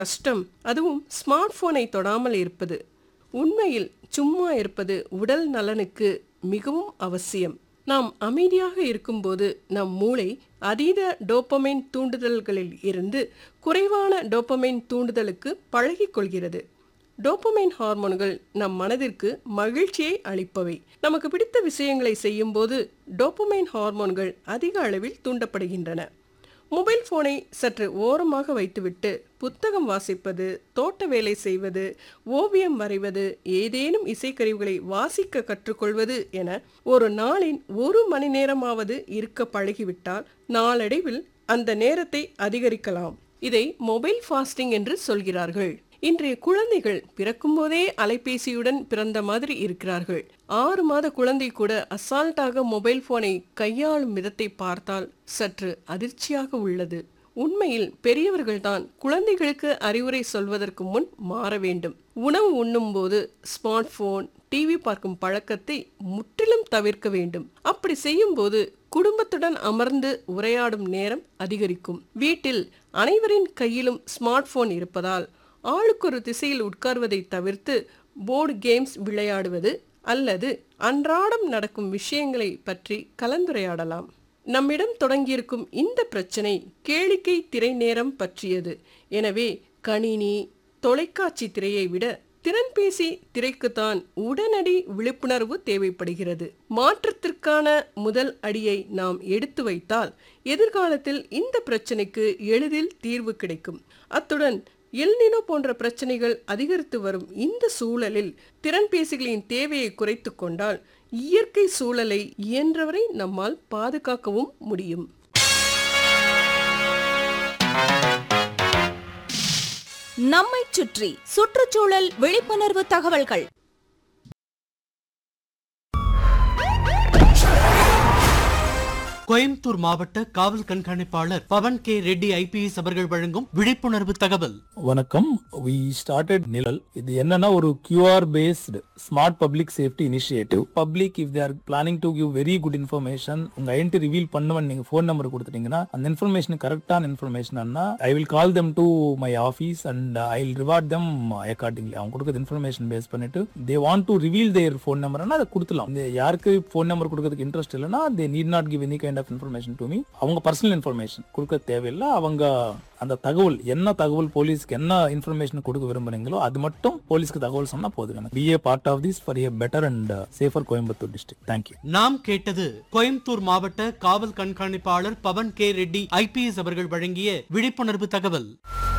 கஷ்டம் அதுவும் ஸ்மார்ட் போனை தொடாமல் இருப்பது உண்மையில் சும்மா இருப்பது உடல் நலனுக்கு மிகவும் அவசியம் நாம் அமைதியாக இருக்கும்போது நம் மூளை அதீத டோப்பமைன் தூண்டுதல்களில் இருந்து குறைவான டோப்பமைன் தூண்டுதலுக்கு பழகிக் கொள்கிறது டோப்பமைன் ஹார்மோன்கள் நம் மனதிற்கு மகிழ்ச்சியை அளிப்பவை நமக்கு பிடித்த விஷயங்களை செய்யும்போது டோப்பமைன் ஹார்மோன்கள் அதிக அளவில் தூண்டப்படுகின்றன மொபைல் போனை சற்று ஓரமாக வைத்துவிட்டு புத்தகம் வாசிப்பது தோட்ட வேலை செய்வது ஓவியம் வரைவது ஏதேனும் இசைக்கருவிகளை வாசிக்க கற்றுக்கொள்வது என ஒரு நாளின் ஒரு மணி நேரமாவது இருக்க பழகிவிட்டால் நாளடைவில் அந்த நேரத்தை அதிகரிக்கலாம் இதை மொபைல் ஃபாஸ்டிங் என்று சொல்கிறார்கள் இன்றைய குழந்தைகள் பிறக்கும்போதே அலைபேசியுடன் பிறந்த மாதிரி இருக்கிறார்கள் ஆறு மாத குழந்தை கூட அசால்ட்டாக மொபைல் போனை கையாளும் விதத்தை பார்த்தால் சற்று அதிர்ச்சியாக உள்ளது உண்மையில் பெரியவர்கள்தான் குழந்தைகளுக்கு அறிவுரை சொல்வதற்கு முன் மாற வேண்டும் உணவு உண்ணும்போது ஸ்மார்ட் போன் டிவி பார்க்கும் பழக்கத்தை முற்றிலும் தவிர்க்க வேண்டும் அப்படி செய்யும்போது குடும்பத்துடன் அமர்ந்து உரையாடும் நேரம் அதிகரிக்கும் வீட்டில் அனைவரின் கையிலும் ஸ்மார்ட் போன் இருப்பதால் ஆளுக்கொரு திசையில் உட்கார்வதை தவிர்த்து போர்டு கேம்ஸ் விளையாடுவது அல்லது அன்றாடம் நடக்கும் விஷயங்களை பற்றி கலந்துரையாடலாம் நம்மிடம் தொடங்கியிருக்கும் இந்த பிரச்சனை கேளிக்கை திரை நேரம் பற்றியது எனவே கணினி தொலைக்காட்சி திரையை விட திறன்பேசி திரைக்குத்தான் உடனடி விழிப்புணர்வு தேவைப்படுகிறது மாற்றத்திற்கான முதல் அடியை நாம் எடுத்து வைத்தால் எதிர்காலத்தில் இந்த பிரச்சனைக்கு எளிதில் தீர்வு கிடைக்கும் அத்துடன் எல்னினோ போன்ற பிரச்சனைகள் அதிகரித்து வரும் இந்த சூழலில் திறன்பேசிகளின் தேவையை குறைத்து கொண்டால் இயற்கை சூழலை இயன்றவரை நம்மால் பாதுகாக்கவும் முடியும் நம்மைச் சுற்றி சுற்றுச்சூழல் விழிப்புணர்வு தகவல்கள் கோயம்புத்தூர் மாவட்ட காவல் கண்காணிப்பாளர் பவன் கே ரெட்டி ஐபிஎஸ் அவர்கள் வழங்கும் விழிப்புணர்வு தகவல் வணக்கம் வி ஸ்டார்டட் நிழல் இது என்னன்னா ஒரு QR based smart public safety initiative public if they're planning to give very good information உங்க ஐடென்டி ரிவீல் பண்ணுவன் நீங்க ஃபோன் நம்பர் கொடுத்துட்டீங்கன்னா அந்த இன்ஃபர்மேஷன் கரெக்டான information I will call them to my office and I will reward them accordingly அவங்க கொடுக்குற information base பண்ணிட்டு they want to reveal their phone நம்பர்னா அதை கொடுத்துலாம் இந்த யாருக்கு ஃபோன் நம்பர் கொடுக்கறதுக்கு இன்ட்ரெஸ்ட் இல்லைன்னா they need not give any kind of information to me அவங்க பர்சனல் இன்ஃபர்மேஷன் கொடுக்க தேவையில்லை அவங்க அந்த தகவல் என்ன தகவல் போலீஸ்க்கு என்ன இன்ஃபர்மேஷன் கொடுக்க விரும்புறீங்களோ அது மட்டும் போலீஸ்க்கு தகவல் சொன்னா போதும் எனக்கு be a part of this for a better and safer Coimbatore district thank you நாம் கேட்டது கோயம்புத்தூர் மாவட்ட காவல் கண்காணிப்பாளர் பவன் கே ரெட்டி ஐபிஎஸ் அவர்கள் வழங்கிய விழிப்புணர்வு தகவல்